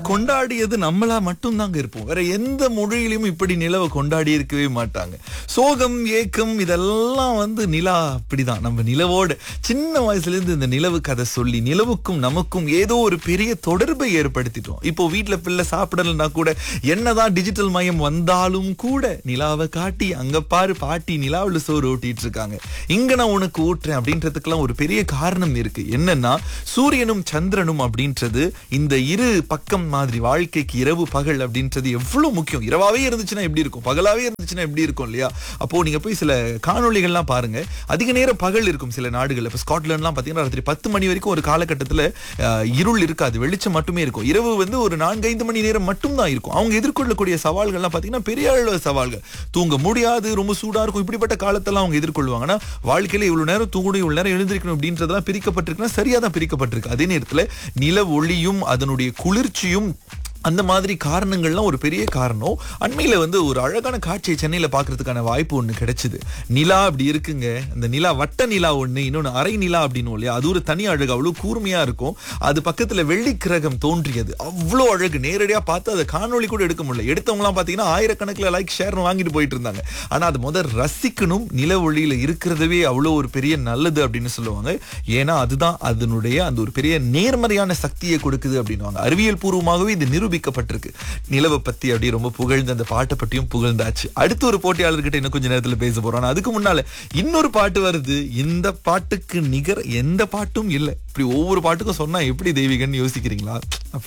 கொண்டாடியது நம்மளா மட்டும் தாங்க இருப்போம் வேற எந்த மொழியிலும் இப்படி நிலவை கொண்டாடி இருக்கவே மாட்டாங்க சோகம் ஏக்கம் இதெல்லாம் வந்து நிலா அப்படிதான் நம்ம நிலவோட சின்ன வயசுல இருந்து இந்த நிலவு கதை சொல்லி நிலவுக்கும் நமக்கும் ஏதோ ஒரு பெரிய தொடர்பை ஏற்படுத்திட்டோம் இப்போ வீட்ல பிள்ளை சாப்பிடலன்னா கூட என்னதான் டிஜிட்டல் மயம் வந்தாலும் கூட நிலாவை காட்டி அங்க பாரு பாட்டி நிலாவுல சோறு ஓட்டிட்டு இருக்காங்க இங்க நான் உனக்கு ஊட்டுறேன் அப்படின்றதுக்கெல்லாம் ஒரு பெரிய காரணம் இருக்கு என்னன்னா சூரியனும் சந்திரனும் அப்படின்றது இந்த இரு பக்கம் மாதிரி வாழ்க்கைக்கு இரவு பகல் அப்படின்றது எவ்வளவு முக்கியம் இரவாவே இருந்துச்சுன்னா எப்படி இருக்கும் பகலாவே இருந்துச்சுன்னா எப்படி இருக்கும் இல்லையா அப்போ நீங்க போய் சில காணொளிகள்லாம் பாருங்க அதிக நேரம் பகல் இருக்கும் சில நாடுகள்ல இப்ப ஸ்காட்லாண்ட்லாம் பாத்தீங்கன்னா ராத்திரி பத்து மணி வரைக்கும் ஒரு காலகட்டத்துல அஹ், இருள் இருக்காது வெளிச்சம் மட்டுமே இருக்கும் இரவு வந்து ஒரு நான்கு ஐந்து மணி நேரம் மட்டும்தான் இருக்கும் அவங்க எதிர்கொள்ளக்கூடிய சவால்கள்லாம் பாத்தீங்கன்னா பெரிய அளவு சவால்கள் தூங்க முடியாது ரொம்ப சூடா இருக்கும் இப்படிப்பட்ட காலத்தெல்லாம் அவங்க எதிர்கொள்வாங்க ஆனா வாழ்க்கையில இவ்வளவு நேரம் தூங்கணும் இவ்வளவு நேரம் எழுந்திருக்கணும் அப்படின்றதெல்லாம் பிரிக்கப்பட்டிருக்குன்னா சரியா தான் பிரிக்கப்பட்டிருக்கு அதே நேரத்துல நில ஒளியும் அதனுடைய குளிர்ச்சியும் அந்த மாதிரி காரணங்கள்லாம் ஒரு பெரிய காரணம் அண்மையில வந்து ஒரு அழகான காட்சியை சென்னையில பாக்குறதுக்கான வாய்ப்பு ஒண்ணு கிடைச்சது நிலா அப்படி இருக்குங்க அந்த நிலா வட்ட நிலா ஒண்ணு இன்னொன்னு அரை நிலா அப்படின்னு இல்லையா அது ஒரு தனி அழகு அவ்வளவு கூர்மையா இருக்கும் அது பக்கத்துல வெள்ளி கிரகம் தோன்றியது அவ்வளோ அழகு நேரடியா பார்த்து அதை காணொளி கூட எடுக்க முடியல எடுத்தவங்கலாம் பாத்தீங்கன்னா ஆயிரக்கணக்கில் லைக் ஷேர் வாங்கிட்டு போயிட்டு இருந்தாங்க ஆனா அது முதல் ரசிக்கணும் நில ஒளியில இருக்கிறதவே அவ்வளோ ஒரு பெரிய நல்லது அப்படின்னு சொல்லுவாங்க ஏன்னா அதுதான் அதனுடைய அந்த ஒரு பெரிய நேர்மறையான சக்தியை கொடுக்குது அப்படின்னுவாங்க அறிவியல் பூர்வமாகவே இது நிரூபிக்கப்பட்டிருக்கு நிலவை பத்தி அப்படியே ரொம்ப புகழ்ந்து அந்த பாட்டை பற்றியும் புகழ்ந்தாச்சு அடுத்து ஒரு போட்டியாளர்கிட்ட இன்னும் கொஞ்ச நேரத்துல பேச போறோம் ஆனா அதுக்கு முன்னால இன்னொரு பாட்டு வருது இந்த பாட்டுக்கு நிகர் எந்த பாட்டும் இல்லை இப்படி ஒவ்வொரு பாட்டுக்கும் சொன்னா எப்படி தெய்வீகன்னு யோசிக்கிறீங்களா